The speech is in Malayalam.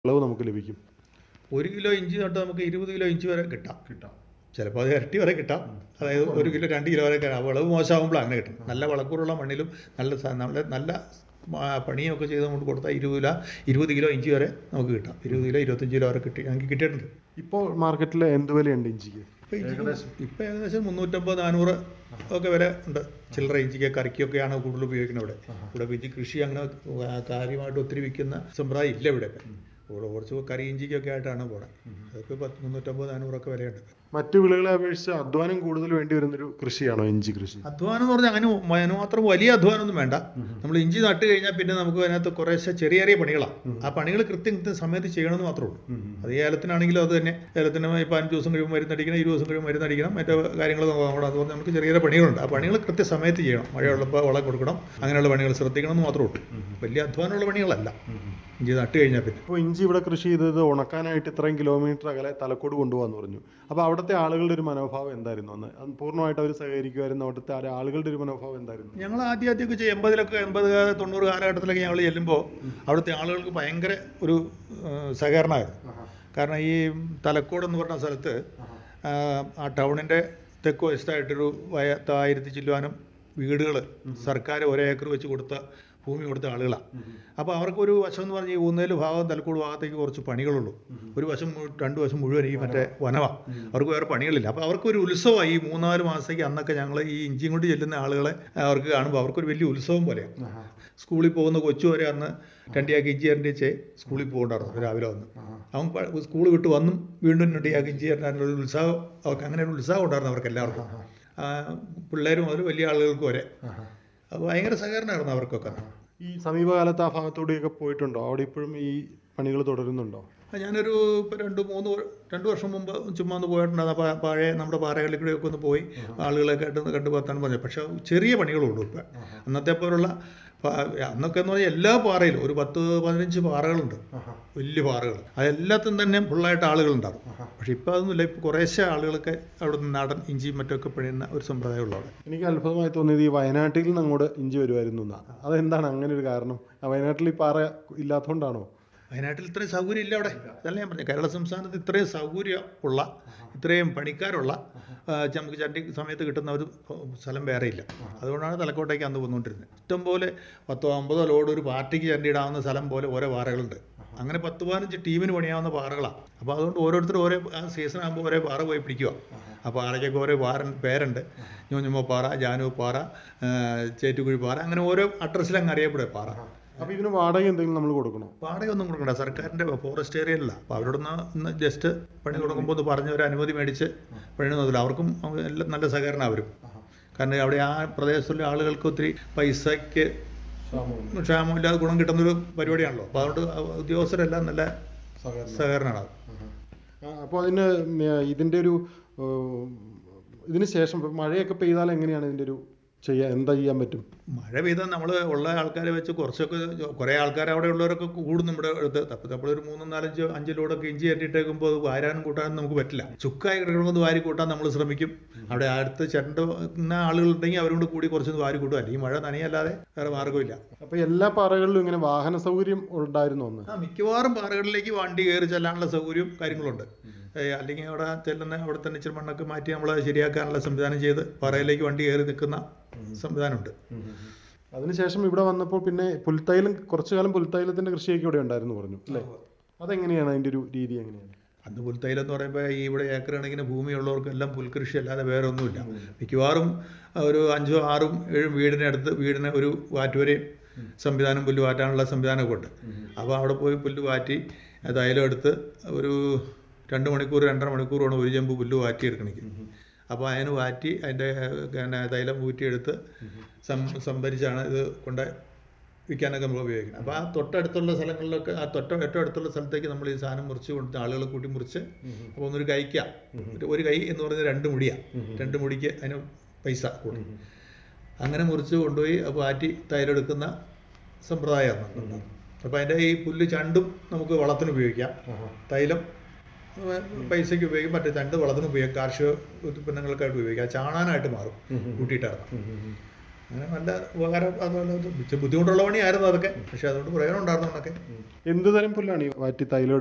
വിളവ് നമുക്ക് ലഭിക്കും ഒരു കിലോ ഇഞ്ചി നട്ട് നമുക്ക് ഇരുപത് കിലോ ഇഞ്ചി വരെ കിട്ടാം കിട്ടാം ചിലപ്പോൾ അത് ഇരട്ടി വരെ കിട്ടാം അതായത് ഒരു കിലോ രണ്ട് കിലോ വരെ കിട്ടാം വിളവ് മോശമാകുമ്പോൾ അങ്ങനെ കിട്ടും നല്ല വളക്കൂറുള്ള മണ്ണിലും നല്ല സ- നല്ല നല്ല ആ, പണിയൊക്കെ ചെയ്ത് നമുക്ക് കൊടുത്താൽ ഇരുപത് കിലോ ഇരുപത് കിലോ ഇഞ്ചി വരെ നമുക്ക് കിട്ടാം ഇരുപത് കിലോ ഇരുപത്തഞ്ച് കിലോ വരെ കിട്ടി ഞങ്ങൾക്ക് കിട്ടിയിട്ടുണ്ട് ഇപ്പോൾ മാർക്കറ്റിൽ എന്ത് വിലയുണ്ട് ഇഞ്ചിക്ക് ഇപ്പോൾ ഇഞ്ചിക്ക് ഇപ്പോൾ ഏകദേശം മുന്നൂറ്റമ്പത് നാനൂറ് ഒക്കെ വരെ ഉണ്ട് ചില്ലറ ഇഞ്ചിക്ക് കറിക്കൊക്കെയാണ് കൂടുതൽ ഉപയോഗിക്കുന്നത് ഇവിടെ ഇവിടെ ഇഞ്ചി കൃഷി അങ്ങനെ ആ, കാര്യമായിട്ട് ഒത്തിരി വിൽക്കുന്ന സമ്പ്രദായം ഇല്ല ഇവിടെ ഇവിടെ കുറച്ച് കറി ഇഞ്ചിക്കൊക്കെ ആയിട്ടാണ് പോണത് അതൊക്കെ പത്ത് മുന്നൂറ്റമ്പത് നാനൂറൊക്കെ വിലയുണ്ട് മറ്റു വിളകളെ അപേക്ഷിച്ച് അധ്വാനം കൂടുതൽ വേണ്ടി വരുന്നൊരു കൃഷിയാണോ ഇഞ്ചി കൃഷി അധ്വാനം എന്ന് പറഞ്ഞാൽ അങ്ങനെ അതിന് മാത്രം വലിയ അധ്വാനമൊന്നും വേണ്ട നമ്മൾ ഇഞ്ചി നട്ട് കഴിഞ്ഞാൽ പിന്നെ നമുക്ക് അതിനകത്ത് കുറേശ്ശെ ചെറിയ ചെറിയ പണികളാണ് ആ പണികൾ കൃത്യം കൃത്യം സമയത്ത് ചെയ്യണമെന്ന് മാത്രമേ ഉള്ളൂ അത് ഏലത്തിനാണെങ്കിലും അത് തന്നെ ഏലത്തിന് ഇപ്പോൾ അഞ്ച് ദിവസം കഴിയുമ്പോൾ മരുന്നടിക്കണം ഇരുപത് ദിവസം കഴിയുമ്പോൾ മരുന്നടിക്കണം മറ്റേ കാര്യങ്ങൾ നമ്മുടെ അതുപോലെ നമുക്ക് ചെറിയ ചെറിയ പണികളുണ്ട് ആ പണികൾ കൃത്യസമയത്ത് ചെയ്യണം മഴയുള്ളപ്പോൾ വളം കൊടുക്കണം അങ്ങനെയുള്ള പണികൾ ശ്രദ്ധിക്കണം എന്ന് മാത്രമേ ഉള്ളൂ വലിയ അധ്വാനമുള്ള പണികളല്ല ഇഞ്ചി നട്ട് കഴിഞ്ഞാൽ പിന്നെ ഇപ്പോൾ ഇഞ്ചി ഇവിടെ കൃഷി ചെയ്തത് ഉണക്കാനായിട്ട് ഇത്രയും കിലോമീറ്റർ അകലെ തലക്കോട് കൊണ്ടുപോകാന്ന് പറഞ്ഞു അപ്പോൾ അവിടുത്തെ ആളുകളുടെ ഒരു മനോഭാവം എന്തായിരുന്നു അന്ന് അത് പൂർണ്ണമായിട്ട് അവർ സഹകരിക്കുമായിരുന്നു അവിടുത്തെ ആ ആളുകളുടെ ഒരു മനോഭാവം എന്തായിരുന്നു ഞങ്ങൾ ആദ്യം ആദ്യമൊക്കെ ചെയ്യും എൺപതിലൊക്കെ എൺപത് തൊണ്ണൂറ് കാലഘട്ടത്തിലൊക്കെ ഞങ്ങൾ ചെല്ലുമ്പോൾ അവിടുത്തെ ആളുകൾക്ക് ഭയങ്കര ഒരു ഏഹ്, സഹകരണമായിരുന്നു കാരണം ഈ തലക്കോട് എന്ന് പറഞ്ഞ സ്ഥലത്ത് ആ, ആ ടൗണിൻ്റെ തെക്ക് വശത്തായിട്ടൊരു വയ ആയിരത്തി ചില്ലുവാനും വീടുകൾ സർക്കാർ ഒരേ ഏക്കർ വെച്ച് കൊടുത്ത ഭൂമി കൊടുത്ത ആളുകളാണ് അപ്പോൾ അവർക്കൊരു വശം എന്ന് പറഞ്ഞാൽ ഈ ഊന്നേല് ഭാഗം തലക്കോട് ഭാഗത്തേക്ക് കുറച്ച് പണികളുള്ളൂ ഒരു വശം മു- രണ്ട് വശം മുഴുവൻ ഈ മറ്റേ വനമാണ് അവർക്ക് വേറെ പണികളില്ല അപ്പോൾ അവർക്കൊരു ഉത്സവമായി ഈ മൂന്നാല് മാസത്തേക്ക് അന്നൊക്കെ ഞങ്ങൾ ഈ ഇഞ്ചിയും കൊണ്ട് ചെല്ലുന്ന ആളുകളെ അവർക്ക് കാണുമ്പോൾ അവർക്കൊരു വലിയ ഉത്സവം പോലെയാണ് സ്കൂളിൽ പോകുന്ന കൊച്ചു വരെ അന്ന് രണ്ടിയാക്കി ഇഞ്ചി തരേണ്ടി വെച്ചേ സ്കൂളിൽ പോകണ്ടായിരുന്നു രാവിലെ വന്ന് അവൻ പ- സ്കൂൾ വിട്ട് വന്നും വീണ്ടും രണ്ടിയാക്കി ഇഞ്ചി തരാനുള്ള ഒരു ഉത്സാഹം അവർക്ക് അങ്ങനെ ഒരു ഉത്സാഹം ഉണ്ടായിരുന്നു അവർക്ക് എല്ലാവർക്കും ആ, പിള്ളേർ മുതൽ വലിയ ആളുകൾക്ക് വരെ അത് ഭയങ്കര സഹകരണമായിരുന്നു അവർക്കൊക്കെ ഈ സമീപകാലത്ത് ആ ഭാഗത്തൂടെയൊക്കെ പോയിട്ടുണ്ടോ അവിടെ ഇപ്പോഴും ഈ പണികൾ തുടരുന്നുണ്ടോ ആ, ഞാനൊരു ഇപ്പോൾ രണ്ട് മൂന്ന് വർ- രണ്ട് വർഷം മുമ്പ് ചുമ്മാ ഒന്ന് പോയിട്ടുണ്ടായിരുന്നു അപ്പോൾ പഴയ നമ്മുടെ പാറകളിൽ കൂടെയൊക്കെ ഒന്ന് പോയി ആളുകളൊക്കെ ആയിട്ട് ഒന്ന് കണ്ട് വർത്താനം പറഞ്ഞു പക്ഷേ ചെറിയ പണികളുള്ളൂ ഇപ്പം അന്നത്തെ പോലുള്ള പാ- അന്നൊക്കെ എന്ന് പറഞ്ഞാൽ എല്ലാ പാറയിലും ഒരു പത്ത് പതിനഞ്ച് പാറകളുണ്ട് വലിയ പാറകൾ അതെല്ലാത്തും തന്നെ ഫുള്ളായിട്ട് ആളുകളുണ്ടാവും പക്ഷേ ഇപ്പോൾ അതൊന്നുമില്ല ഇപ്പോൾ കുറേശ്ശെ ആളുകളൊക്കെ അവിടെ നിന്ന് നാടൻ ഇഞ്ചിയും മറ്റൊക്കെ പിഴിയുന്ന ഒരു സമ്പ്രദായമുള്ള അവിടെ എനിക്ക് അത്ഭുതമായി തോന്നിയത് ഈ വയനാട്ടിൽ നിന്ന് അങ്ങോട്ട് ഇഞ്ചി വരുമായിരുന്നു എന്നാണ് അതെന്താണ് അങ്ങനെ ഒരു കാരണം ആ വയനാട്ടിൽ ഈ പാറ ഇല്ലാത്തതുകൊണ്ടാണോ വയനാട്ടിൽ ഇത്രയും സൗകര്യം ഇല്ല അവിടെ അതല്ല ഞാൻ പറഞ്ഞു കേരള സംസ്ഥാനത്ത് ഇത്രയും സൗകര്യം ഉള്ള ഇത്രയും പണിക്കാരുള്ള ആ, നമുക്ക് ചണ്ടി സമയത്ത് കിട്ടുന്ന ഒരു സ്ഥലം വേറെ ഇല്ല അതുകൊണ്ടാണ് തലക്കോട്ടേക്ക് അന്ന് വന്നുകൊണ്ടിരുന്നത് ഇഷ്ടംപോലെ പത്തോ അമ്പതോ ലോഡ് ഒരു പാർട്ടിക്ക് ചണ്ടി ഇടാവുന്ന സ്ഥലം പോലെ ഓരോ പാറകളുണ്ട് അങ്ങനെ പത്ത് പതിനഞ്ച് ടീമിന് പണിയാവുന്ന പാറകളാണ് അപ്പോൾ അതുകൊണ്ട് ഓരോരുത്തർ ഓരോ ആ സീസൺ ആകുമ്പോൾ ഓരോ പാറ പോയി പിടിക്കുക ആ പാറയ്ക്കൊക്കെ ഓരോ പാറ പേരുണ്ട് ഞോഞ്ഞുമോ പാറ ജാനു പാറ ആ, ചേറ്റുകുഴി പാറ അങ്ങനെ ഓരോ അഡ്രസ്സിലങ്ങ് അറിയപ്പെടുക പാറ അപ്പോൾ ഇതിന് വാടക എന്തെങ്കിലും നമ്മൾ കൊടുക്കണോ വാടകയൊന്നും കൊടുക്കണ്ട സർക്കാരിൻ്റെ ഫോറസ്റ്റ് ഏരിയയിലല്ല അപ്പോൾ അവരോടൊന്ന് ഒന്ന് ജസ്റ്റ് പണി കൊടുക്കുമ്പോൾ ഒന്ന് പറഞ്ഞ് ഒരു അനുമതി മേടിച്ച് പണിയുന്നതില്ല അവർക്കും എല്ലാം നല്ല സഹകരണം അവരും കാരണം അവിടെ ആ പ്രദേശത്തുള്ള ആളുകൾക്ക് ഒത്തിരി പൈസയ്ക്ക് ക്ഷാമമില്ലാതെ ഗുണം കിട്ടുന്നൊരു പരിപാടിയാണല്ലോ അപ്പോൾ അതുകൊണ്ട് ഉദ്യോഗസ്ഥരെല്ലാം നല്ല സഹകരണമാണ് അപ്പോൾ അതിന് ഉം, ഇതിൻ്റെ ഒരു ഏർ, ഇതിന് ശേഷം ഇപ്പൊ മഴയൊക്കെ പെയ്താൽ എങ്ങനെയാണ് ഇതിൻ്റെ ഒരു ചെയ്യാൻ എന്താ ചെയ്യാൻ പറ്റും മഴ പെയ്താൽ നമ്മൾ ഉള്ള ആൾക്കാരെ വെച്ച് കുറച്ചൊക്കെ കുറേ ആൾക്കാർ അവിടെ ഉള്ളവരൊക്കെ കൂടും നമ്മുടെ അടുത്ത് അപ്പോൾ നമ്മളൊരു മൂന്നും നാലഞ്ചോ അഞ്ച് ലോഡൊക്കെ ഇഞ്ചി കയറ്റിയിട്ടേക്കുമ്പോൾ അത് വാരാനും കൂട്ടാനും നമുക്ക് പറ്റില്ല ചുക്കായി കിടക്കുന്നത് വാരി കൂട്ടാൻ നമ്മൾ ശ്രമിക്കും അവിടെ അടുത്ത് ചെണ്ടുന്ന ആളുകളുണ്ടെങ്കിൽ അവരോട് കൂടി കുറച്ചൊന്ന് വാരി കൂട്ടും അല്ലെങ്കിൽ മഴ നനയല്ലാതെ വേറെ മാർഗ്ഗമില്ല അപ്പോൾ എല്ലാ പാറകളിലും ഇങ്ങനെ വാഹന സൗകര്യം ഉണ്ടായിരുന്നു അന്ന് ആ മിക്കവാറും പാറകളിലേക്ക് വണ്ടി കയറി ചെല്ലാനുള്ള സൗകര്യവും കാര്യങ്ങളുണ്ട് ഏ, അല്ലെങ്കിൽ അവിടെ ചെല്ലുന്ന അവിടെ തന്നെ ഇച്ചിരി മണ്ണൊക്കെ മാറ്റി നമ്മൾ ശരിയാക്കാനുള്ള സംവിധാനം ചെയ്ത് പാറയിലേക്ക് വണ്ടി കയറി നിൽക്കുന്ന സംവിധാനമുണ്ട് അതിനുശേഷം ഇവിടെ വന്നപ്പോൾ പിന്നെ പുൽത്തൈലം കുറച്ചു കാലം പുൽത്തൈലത്തിന്റെ കൃഷിയൊക്കെ ഇവിടെ ഉണ്ടായിരുന്നു പറഞ്ഞു അല്ലേ അതെങ്ങനെയാണ് അതിന്റെ ഒരു രീതി എങ്ങനെയാണ് അന്ന് പുൽത്തൈലം എന്ന് പറയുമ്പോൾ ഈ ഇവിടെ ഏക്കർ കണക്കിന് ഭൂമിയുള്ളവർക്കെല്ലാം പുൽകൃഷി അല്ലാതെ വേറെ ഒന്നുമില്ല മിക്കവാറും ഒരു അഞ്ചോ ആറും ഏഴും വീടിനടുത്ത് വീടിന് ഒരു വാറ്റുവരെയും സംവിധാനം പുല്ല് വാറ്റാനുള്ള സംവിധാനമൊക്കെ ഉണ്ട് അപ്പോൾ അവിടെ പോയി പുല്ല് വാറ്റി ആ തൈലം എടുത്ത് ഒരു രണ്ട് മണിക്കൂർ രണ്ടര മണിക്കൂറാണ് ഒരു ചെമ്പ് പുല്ല് വാറ്റി എടുക്കണമെങ്കിൽ അപ്പോൾ അതിന് വാറ്റി അതിൻ്റെ പിന്നെ തൈലം ഊറ്റിയെടുത്ത് സം സംഭരിച്ചാണ് ഇത് കൊണ്ട് വിൽക്കാനൊക്കെ നമ്മൾ ഉപയോഗിക്കുന്നത് അപ്പോൾ ആ തൊട്ടടുത്തുള്ള സ്ഥലങ്ങളിലൊക്കെ ആ തൊട്ട ഏറ്റവും അടുത്തുള്ള സ്ഥലത്തേക്ക് നമ്മൾ ഈ സാധനം മുറിച്ച് കൊടുത്ത് ആളുകളെ കൂട്ടി മുറിച്ച് അപ്പോൾ ഒന്നൊരു കൈക്കാം ഒരു- ഒരു കൈ എന്ന് പറയുന്നത് രണ്ട് മുടിയാണ് രണ്ട് മുടിക്ക് അതിന് പൈസ കൂടും അങ്ങനെ മുറിച്ച് കൊണ്ടുപോയി അപ്പോൾ ആറ്റി തൈരെടുക്കുന്ന സമ്പ്രദായമാണ് അപ്പോൾ അതിൻ്റെ ഈ പുല്ല് ചണ്ടും നമുക്ക് വളത്തിന് ഉപയോഗിക്കാം തൈലം ഏർ, പൈസയ്ക്ക് ഉപയോഗിക്കും മറ്റേ ചണ്ട് വളത്തിന് ഉപയോഗിക്കാം കാർഷിക ഉൽപ്പന്നങ്ങൾക്കായിട്ട് ഉപയോഗിക്കാം ചാണാനായിട്ട് മാറും കൂട്ടിയിട്ടിറങ്ങാം അങ്ങനെ നല്ല ഉപകാരം അതുപോലെ ഇത് ബുദ്ധിമുട്ടുള്ള പണിയായിരുന്നു അതൊക്കെ പക്ഷെ അതുകൊണ്ട് പ്രയോജനം ഉണ്ടായിരുന്നു അതൊക്കെ എന്ത് തരം പുല്ലാണ് ഈ വാറ്റി തൈലം